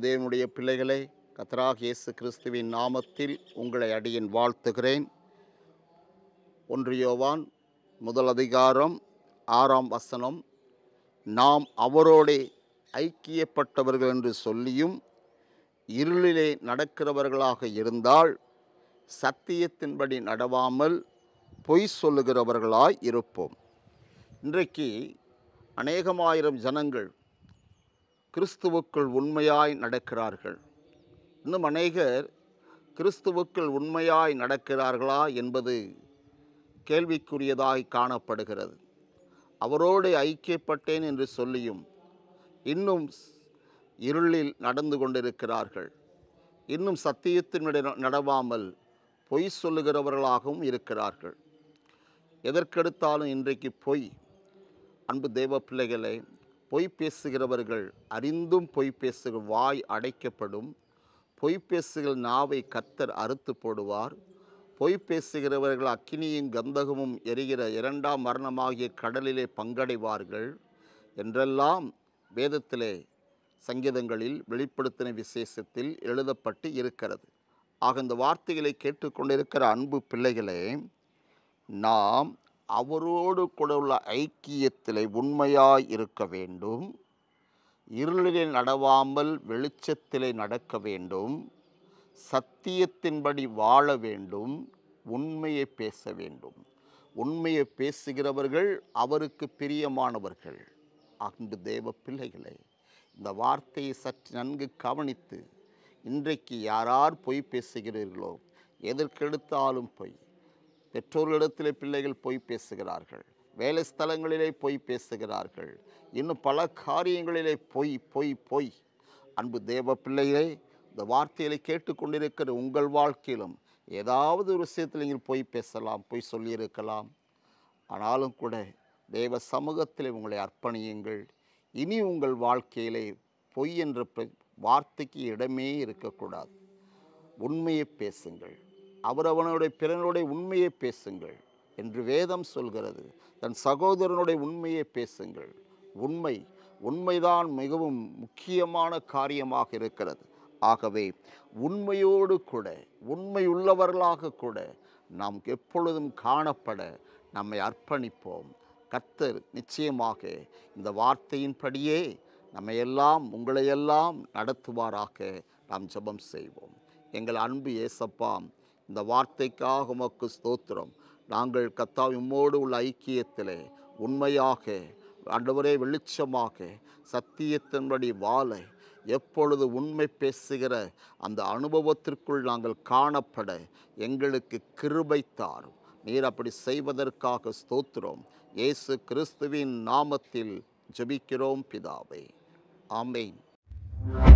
தேவனுடைய பிள்ளைகளே கத்தராக இயேசு கிறிஸ்துவின் நாமத்தில் உங்களை அடியேன் வாழ்த்துகிறேன் ஒன்று யோவான் முதல் அதிகாரம் ஆறாம் வசனம் நாம் அவரோடே ஐக்கியப்பட்டவர்கள் என்று சொல்லியும் இருளிலே நடக்கிறவர்களாக இருந்தால் சத்தியத்தின்படி நடவாமல் பொய் சொல்லுகிறவர்களாய் இருப்போம் இன்றைக்கு அநேகமாயிரம் ஜனங்கள் கிறிஸ்துவுக்குள் உண்மையாய் நடக்கிறார்கள் இன்னும் அநேகர் கிறிஸ்துவுக்குள் உண்மையாய் நடக்கிறார்களா என்பது கேள்விக்குரியதாய் காணப்படுகிறது அவரோடு ஐக்கியப்பட்டேன் என்று சொல்லியும் இன்னும் இருளில் நடந்து கொண்டிருக்கிறார்கள் இன்னும் சத்தியத்தினுடைய நடவாமல் பொய் சொல்லுகிறவர்களாகவும் இருக்கிறார்கள் எதற்கெடுத்தாலும் இன்றைக்கு பொய் அன்பு தேவ பிள்ளைகளே பொய் பேசுகிறவர்கள் அறிந்தும் பொய் பேசுகிற வாய் அடைக்கப்படும் பொய் பேசுகிற நாவை கத்தர் அறுத்து போடுவார் பொய் பேசுகிறவர்கள் அக்கினியும் கந்தகமும் எரிகிற இரண்டாம் மரணமாகிய கடலிலே பங்கடைவார்கள் என்றெல்லாம் வேதத்திலே சங்கீதங்களில் வெளிப்படுத்தின விசேஷத்தில் எழுதப்பட்டு இருக்கிறது ஆக இந்த வார்த்தைகளை கேட்டுக்கொண்டிருக்கிற அன்பு பிள்ளைகளே நாம் அவரோடு கூட உள்ள ஐக்கியத்திலே உண்மையாய் இருக்க வேண்டும் இருளிலே நடவாமல் வெளிச்சத்திலே நடக்க வேண்டும் சத்தியத்தின்படி வாழ வேண்டும் உண்மையை பேச வேண்டும் உண்மையை பேசுகிறவர்கள் அவருக்கு பிரியமானவர்கள் அன்பு தேவ பிள்ளைகளே இந்த வார்த்தையை சற்று நன்கு கவனித்து இன்றைக்கு யாரார் பொய் பேசுகிறீர்களோ எதற்கெடுத்தாலும் பொய் பெற்றோர்களிடத்திலே பிள்ளைகள் பொய் பேசுகிறார்கள் வேலை ஸ்தலங்களிலே பொய் பேசுகிறார்கள் இன்னும் பல காரியங்களிலே பொய் பொய் பொய் அன்பு தேவ பிள்ளைகளே இந்த வார்த்தைகளை கேட்டுக்கொண்டிருக்கிற உங்கள் வாழ்க்கையிலும் ஏதாவது ஒரு விஷயத்தில் நீங்கள் பொய் பேசலாம் பொய் சொல்லியிருக்கலாம் ஆனாலும் கூட தேவ சமூகத்தில் உங்களை அர்ப்பணியுங்கள் இனி உங்கள் வாழ்க்கையிலே பொய் என்ற பெ- வார்த்தைக்கு இடமே இருக்கக்கூடாது உண்மையை பேசுங்கள் அவரவனுடைய பிறனுடைய உண்மையை பேசுங்கள் என்று வேதம் சொல்கிறது தன் சகோதரனுடைய உண்மையை பேசுங்கள் உண்மை உண்மைதான் மிகவும் முக்கியமான காரியமாக இருக்கிறது ஆகவே உண்மையோடு கூட உண்மை உள்ளவர்களாக கூட நாம் எப்பொழுதும் காணப்பட நம்மை அர்ப்பணிப்போம் கர்த்தர் நிச்சயமாக இந்த வார்த்தையின்படியே நம்மையெல்லாம் உங்களையெல்லாம் நடத்துவாராக நாம் ஜெபம் செய்வோம் எங்கள் அன்பு ஏசப்பா இந்த வார்த்தைக்காக உமக்கு ஸ்தோத்திரம் நாங்கள் கத்தாவி உம்மோடு உள்ள ஐக்கியத்திலே உண்மையாக ஆண்டவரே வெளிச்சமாக சத்தியத்தின்படி வாழ எப்பொழுது உண்மை பேசுகிற அந்த அனுபவத்திற்குள் நாங்கள் காணப்பட எங்களுக்கு கிருபை தாரும் நீர் அப்படி செய்வதற்காக ஸ்தோத்திரம் இயேசு கிறிஸ்துவின் நாமத்தில் ஜெபிக்கிறோம் பிதாவே ஆமென்